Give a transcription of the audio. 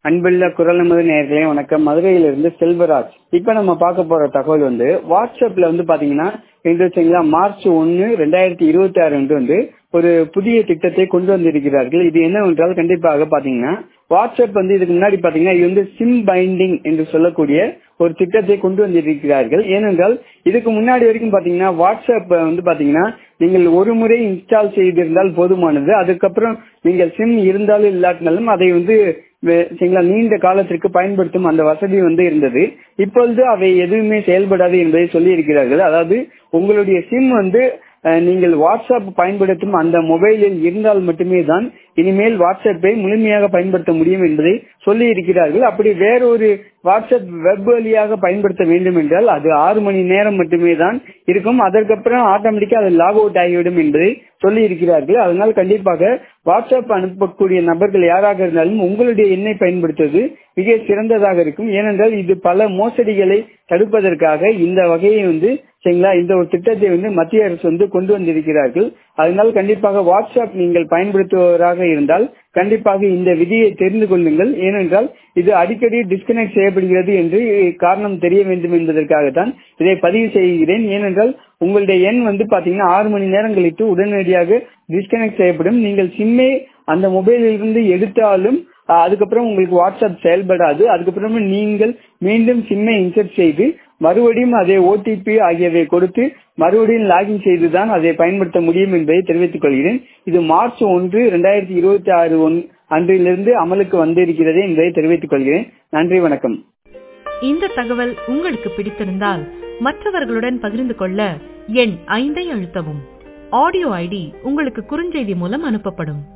அன்புள்ள குரல் நமது நேர்களே வணக்கம் மதுரையிலிருந்து செல்வராஜ் இப்ப நம்ம பார்க்க போற தகவல் வந்து வாட்ஸ்அப்ல வந்து பாத்தீங்கன்னா என்று வச்சுங்களா மார்ச் ஒன்னு ரெண்டாயிரத்தி இருபத்தி ஆறு என்று வந்து ஒரு புதிய திட்டத்தை கொண்டு வந்திருக்கிறார்கள் இது என்னவென்றால் கண்டிப்பாக பாத்தீங்கன்னா வாட்ஸ்அப் வந்து இதுக்கு முன்னாடி பாத்தீங்கன்னா இது வந்து சிம் பைண்டிங் என்று சொல்லக்கூடிய ஒரு திட்டத்தை கொண்டு வந்திருக்கிறார்கள் ஏனென்றால் இதுக்கு முன்னாடி வரைக்கும் பாத்தீங்கன்னா வாட்ஸ்அப் வந்து பாத்தீங்கன்னா நீங்கள் ஒரு முறை இன்ஸ்டால் செய்திருந்தால் போதுமானது அதுக்கப்புறம் நீங்கள் சிம் இருந்தாலும் இல்லாட்டினாலும் அதை வந்து சரிங்களா நீண்ட காலத்திற்கு பயன்படுத்தும் அந்த வசதி வந்து இருந்தது இப்பொழுது அவை எதுவுமே செயல்படாது என்பதை சொல்லி இருக்கிறார்கள் அதாவது உங்களுடைய சிம் வந்து நீங்கள் வாட்ஸ்அப் பயன்படுத்தும் அந்த மொபைலில் இருந்தால் மட்டுமே தான் இனிமேல் வாட்ஸ்அப்பை முழுமையாக பயன்படுத்த முடியும் என்பதை சொல்லி இருக்கிறார்கள் அப்படி வேறொரு வாட்ஸ்அப் வெப் வழியாக பயன்படுத்த வேண்டும் என்றால் அது ஆறு மணி நேரம் மட்டுமே தான் இருக்கும் அதற்கப்புறம் ஆட்டோமேட்டிக்கா அது லாக் அவுட் ஆகிவிடும் என்பதை சொல்லி இருக்கிறார்கள் அதனால் கண்டிப்பாக வாட்ஸ்அப் அனுப்பக்கூடிய நபர்கள் யாராக இருந்தாலும் உங்களுடைய எண்ணை பயன்படுத்துவது மிக சிறந்ததாக இருக்கும் ஏனென்றால் இது பல மோசடிகளை தடுப்பதற்காக இந்த வகையை வந்து சரிங்களா இந்த ஒரு திட்டத்தை வந்து மத்திய அரசு வந்து கொண்டு வந்திருக்கிறார்கள் அதனால் கண்டிப்பாக வாட்ஸ்அப் நீங்கள் பயன்படுத்துபவராக இருந்தால் கண்டிப்பாக இந்த விதியை தெரிந்து கொள்ளுங்கள் ஏனென்றால் இது அடிக்கடி டிஸ்கனெக்ட் செய்யப்படுகிறது என்று காரணம் தெரிய வேண்டும் என்பதற்காகத்தான் இதை பதிவு செய்கிறேன் ஏனென்றால் உங்களுடைய எண் வந்து பாத்தீங்கன்னா ஆறு மணி நேரம் கழித்து உடனடியாக டிஸ்கனெக்ட் செய்யப்படும் நீங்கள் சிம்மே அந்த மொபைலில் இருந்து எடுத்தாலும் அதுக்கப்புறம் உங்களுக்கு வாட்ஸ்அப் செயல்படாது அதுக்கப்புறமா நீங்கள் மீண்டும் சிம்மை இன்சர்ட் செய்து மறுபடியும் அதை ஓடிபி ஆகியவை கொடுத்து மறுபடியும் லாகின் செய்துதான் அதை பயன்படுத்த முடியும் என்பதை தெரிவித்துக் கொள்கிறேன் இது மார்ச் ஒன்று இரண்டாயிரத்தி இருபத்தி ஆறு ஒன் அன்றிலிருந்து அமலுக்கு வந்திருக்கிறது என்பதை தெரிவித்துக் கொள்கிறேன் நன்றி வணக்கம் இந்த தகவல் உங்களுக்கு பிடித்திருந்தால் மற்றவர்களுடன் பகிர்ந்து கொள்ள எண் ஐந்தை அழுத்தவும் ஆடியோ ஐடி உங்களுக்கு குறுஞ்செய்தி மூலம் அனுப்பப்படும்